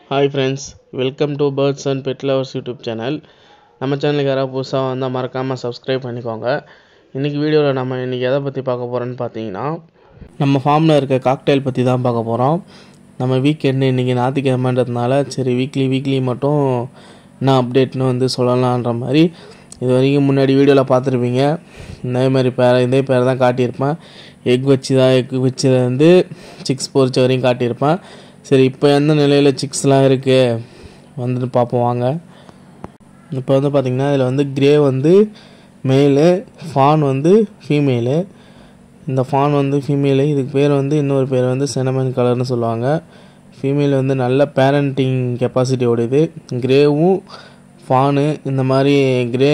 hi friends welcome to birds and pet lovers YouTube channel நம்ம சேனலுக்கு யாராவது புதுசாக வந்தால் மறக்காமல் சப்ஸ்கிரைப் பண்ணிக்கோங்க இன்றைக்கி வீடியோவில் நம்ம இன்றைக்கி எதை பற்றி பார்க்க போகிறோன்னு பார்த்தீங்கன்னா நம்ம ஃபார்மில் இருக்க காக்டெயில் பற்றி தான் பார்க்க போகிறோம் நம்ம வீக்கெண்டு இன்றைக்கி ஞாயிற்றுக்கிழமைன்றதுனால சரி வீக்லி வீக்லி மட்டும் என்ன அப்டேட்னு வந்து சொல்லலான்ற மாதிரி இது வரைக்கும் முன்னாடி வீடியோவில் பார்த்துருப்பீங்க இதே மாதிரி பேர் இதே பேர் தான் காட்டியிருப்பேன் எக் வச்சு தான் எக் வச்சுலேருந்து சிக்ஸ் பொரிச்ச வரையும் காட்டியிருப்பேன் சரி இப்போ எந்த நிலையில் சிக்ஸ்லாம் இருக்குது வந்துட்டு பார்ப்போம் வாங்க இப்போ வந்து பார்த்திங்கன்னா இதில் வந்து கிரே வந்து மேலு ஃபான் வந்து ஃபீமேலு இந்த ஃபான் வந்து ஃபீமேலு இதுக்கு பேர் வந்து இன்னொரு பேர் வந்து செனமன் கலர்னு சொல்லுவாங்க ஃபீமேல் வந்து நல்ல பேரண்டிங் கெப்பாசிட்டியோடது கிரேவும் ஃபானு இந்த மாதிரி கிரே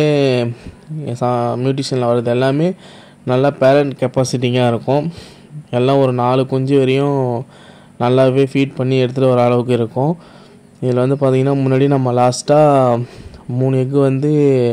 மியூட்டிஷனில் வர்றது எல்லாமே நல்லா பேரண்ட் கெப்பாசிட்டிங்காக இருக்கும் எல்லாம் ஒரு நாலு குஞ்சு வரையும் நல்லாவே ஃபீட் பண்ணி எடுத்துகிட்டு வர அளவுக்கு இருக்கும் இதில் வந்து பார்த்திங்கன்னா முன்னாடி நம்ம லாஸ்ட்டாக மூணு எக்கு வந்து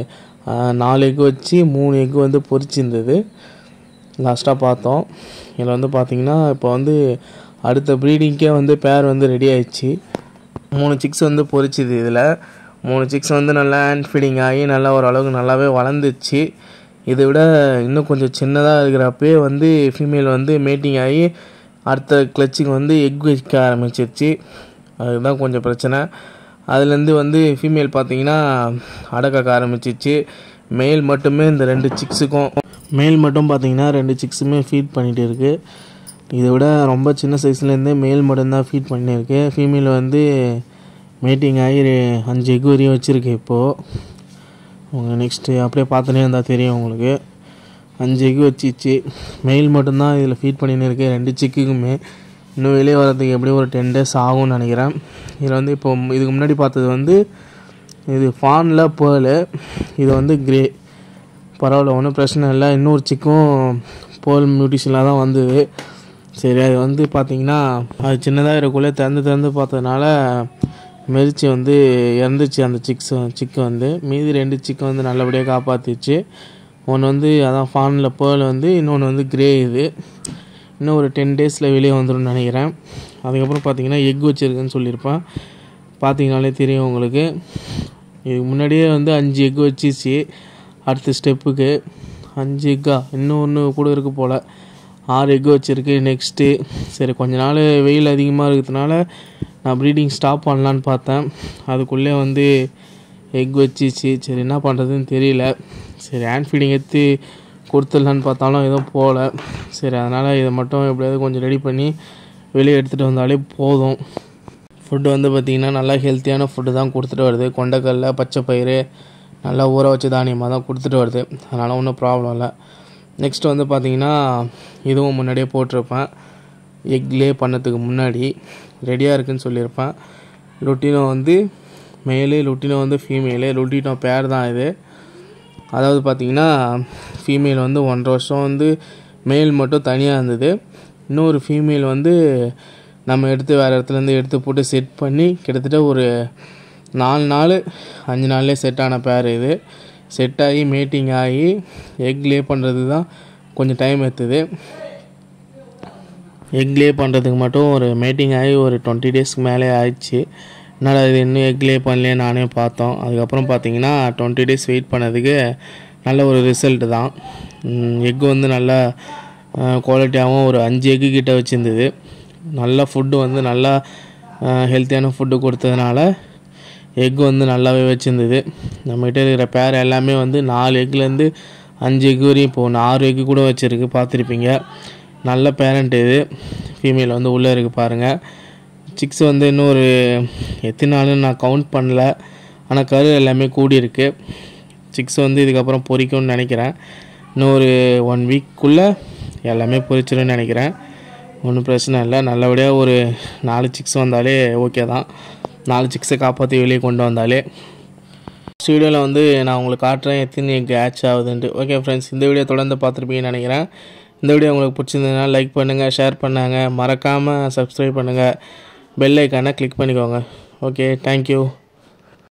நாலு எக்கு வச்சு மூணு எக்கு வந்து பொரிச்சிருந்தது லாஸ்ட்டாக பார்த்தோம் இதில் வந்து பார்த்திங்கன்னா இப்போ வந்து அடுத்த ப்ரீடிங்க்கே வந்து பேர் வந்து ரெடி ஆயிடுச்சு மூணு சிக்ஸ் வந்து பொரிச்சுது இதில் மூணு சிக்ஸ் வந்து நல்லா ஹேண்ட் ஃபீடிங் ஆகி நல்லா ஓரளவுக்கு நல்லாவே வளர்ந்துச்சு இதை விட இன்னும் கொஞ்சம் சின்னதாக இருக்கிறப்பே வந்து ஃபீமேல் வந்து மேட்டிங் ஆகி அடுத்த கிளச்சுக்கு வந்து எக் வைக்க ஆரம்பிச்சிருச்சு அதுதான் கொஞ்சம் பிரச்சனை அதுலேருந்து வந்து ஃபீமேல் பார்த்தீங்கன்னா அடக்காக்க ஆரம்பிச்சிச்சு மேல் மட்டுமே இந்த ரெண்டு சிக்ஸுக்கும் மேல் மட்டும் பார்த்தீங்கன்னா ரெண்டு சிக்ஸுமே ஃபீட் பண்ணிகிட்டு இருக்குது இதை விட ரொம்ப சின்ன சைஸ்லேருந்தே மேல் மட்டும்தான் ஃபீட் பண்ணியிருக்கு ஃபீமேல் வந்து மேட்டிங் ஆகி அஞ்சு எக் வரையும் வச்சுருக்கு இப்போது உங்கள் நெக்ஸ்ட்டு அப்படியே பார்த்துனே இருந்தால் தெரியும் உங்களுக்கு அஞ்சு எக் வச்சிச்சு மெயில் மட்டும்தான் இதில் ஃபீட் பண்ணின்னு இருக்கு ரெண்டு சிக்குக்குமே இன்னும் வெளியே வரதுக்கு எப்படியும் ஒரு டென் டேஸ் ஆகும்னு நினைக்கிறேன் இதில் வந்து இப்போ இதுக்கு முன்னாடி பார்த்தது வந்து இது ஃபானில் பேர்லு இது வந்து கிரே பரவாயில்ல ஒன்றும் பிரச்சனை இல்லை இன்னொரு சிக்கும் பேர்ல் மியூட்டிஷனில் தான் வந்தது சரி அது வந்து பார்த்திங்கன்னா அது சின்னதாக இருக்கக்குள்ளே திறந்து திறந்து பார்த்ததுனால மெரிச்சு வந்து இறந்துச்சு அந்த சிக்ஸ் சிக்கு வந்து மீதி ரெண்டு சிக்கு வந்து நல்லபடியாக காப்பாற்றிச்சு ஒன்று வந்து அதான் ஃபானில் பேர்ல் வந்து இன்னொன்று வந்து கிரே இது இன்னும் ஒரு டென் டேஸில் வெளியே வந்துடும் நினைக்கிறேன் அதுக்கப்புறம் பார்த்தீங்கன்னா எக் வச்சுருக்குன்னு சொல்லியிருப்பேன் பார்த்தீங்கனாலே தெரியும் உங்களுக்கு இதுக்கு முன்னாடியே வந்து அஞ்சு எக் வச்சிச்சு அடுத்த ஸ்டெப்புக்கு அஞ்சு எக்கா இன்னும் ஒன்று கூட இருக்குது போல் ஆறு எக் வச்சுருக்கு நெக்ஸ்ட்டு சரி கொஞ்ச நாள் வெயில் அதிகமாக இருக்கிறதுனால நான் ப்ரீடிங் ஸ்டாப் பண்ணலான்னு பார்த்தேன் அதுக்குள்ளே வந்து எக் வச்சிச்சு சரி என்ன பண்ணுறதுன்னு தெரியல சரி ஹேண்ட் ஃபீடிங் எடுத்து கொடுத்துடலான்னு பார்த்தாலும் எதுவும் போகல சரி அதனால் இதை மட்டும் எப்படியாவது கொஞ்சம் ரெடி பண்ணி வெளியே எடுத்துகிட்டு வந்தாலே போதும் ஃபுட்டு வந்து பார்த்திங்கன்னா நல்லா ஹெல்த்தியான ஃபுட்டு தான் கொடுத்துட்டு வருது கொண்டைக்கல்ல பச்சை பயிறு நல்லா ஊற வச்ச தானியமாக தான் கொடுத்துட்டு வருது அதனால் ஒன்றும் ப்ராப்ளம் இல்லை நெக்ஸ்ட் வந்து பார்த்திங்கன்னா இதுவும் முன்னாடியே போட்டிருப்பேன் எக் லே பண்ணதுக்கு முன்னாடி ரெடியாக இருக்குதுன்னு சொல்லியிருப்பேன் லுட்டினோ வந்து மேலு லுட்டினோ வந்து ஃபீமேலு லுட்டினோ பேர் தான் இது அதாவது பார்த்திங்கன்னா ஃபீமேல் வந்து ஒன்றரை வருஷம் வந்து மேல் மட்டும் தனியாக இருந்தது இன்னொரு ஃபீமேல் வந்து நம்ம எடுத்து வேறு இடத்துலேருந்து எடுத்து போட்டு செட் பண்ணி கிட்டத்தட்ட ஒரு நாலு நாள் அஞ்சு நாள்லேயே செட் ஆன பேர் இது செட் ஆகி மேட்டிங் ஆகி எக் லே பண்ணுறது தான் கொஞ்சம் டைம் எடுத்துது எக் லே பண்ணுறதுக்கு மட்டும் ஒரு மேட்டிங் ஆகி ஒரு டுவெண்ட்டி டேஸ்க்கு மேலே ஆயிடுச்சு என்னடா இது இன்னும் எக் லே பண்ணலையே நானே பார்த்தோம் அதுக்கப்புறம் பார்த்தீங்கன்னா டுவெண்ட்டி டேஸ் வெயிட் பண்ணதுக்கு நல்ல ஒரு ரிசல்ட்டு தான் எக் வந்து நல்லா குவாலிட்டியாகவும் ஒரு அஞ்சு எக்கு கிட்ட வச்சுருந்தது நல்ல ஃபுட்டு வந்து நல்லா ஹெல்த்தியான ஃபுட்டு கொடுத்ததுனால எக் வந்து நல்லாவே வச்சுருந்தது நம்மகிட்ட இருக்கிற பேர் எல்லாமே வந்து நாலு எக்லேருந்து அஞ்சு எக் வரையும் இப்போது ஆறு எக்கு கூட வச்சுருக்கு பார்த்துருப்பீங்க நல்ல பேரண்ட் இது ஃபீமேல் வந்து உள்ளே இருக்குது பாருங்கள் சிக்ஸ் வந்து இன்னும் ஒரு எத்தனை நாள்னு நான் கவுண்ட் பண்ணல ஆனால் கரு எல்லாமே கூடியிருக்கு சிக்ஸ் வந்து இதுக்கப்புறம் பொறிக்கும்னு நினைக்கிறேன் இன்னும் ஒரு ஒன் வீக்குள்ளே எல்லாமே பொறிச்சிடும்னு நினைக்கிறேன் ஒன்றும் பிரச்சனை இல்லை நல்லபடியாக ஒரு நாலு சிக்ஸ் வந்தாலே ஓகே தான் நாலு சிக்ஸை காப்பாற்றி வெளியே கொண்டு வந்தாலே நெக்ஸ்ட் வீடியோவில் வந்து நான் உங்களுக்கு காட்டுறேன் எத்தனை எக் ஆச் ஆகுதுன்ட்டு ஓகே ஃப்ரெண்ட்ஸ் இந்த வீடியோ தொடர்ந்து பார்த்துருப்பீங்கன்னு நினைக்கிறேன் இந்த வீடியோ உங்களுக்கு பிடிச்சிருந்ததுன்னா லைக் பண்ணுங்கள் ஷேர் பண்ணுங்கள் மறக்காமல் சப்ஸ்கிரைப் பண்ணுங்கள் பெல் ஐக்கானை கிளிக் பண்ணிக்கோங்க ஓகே தேங்க்யூ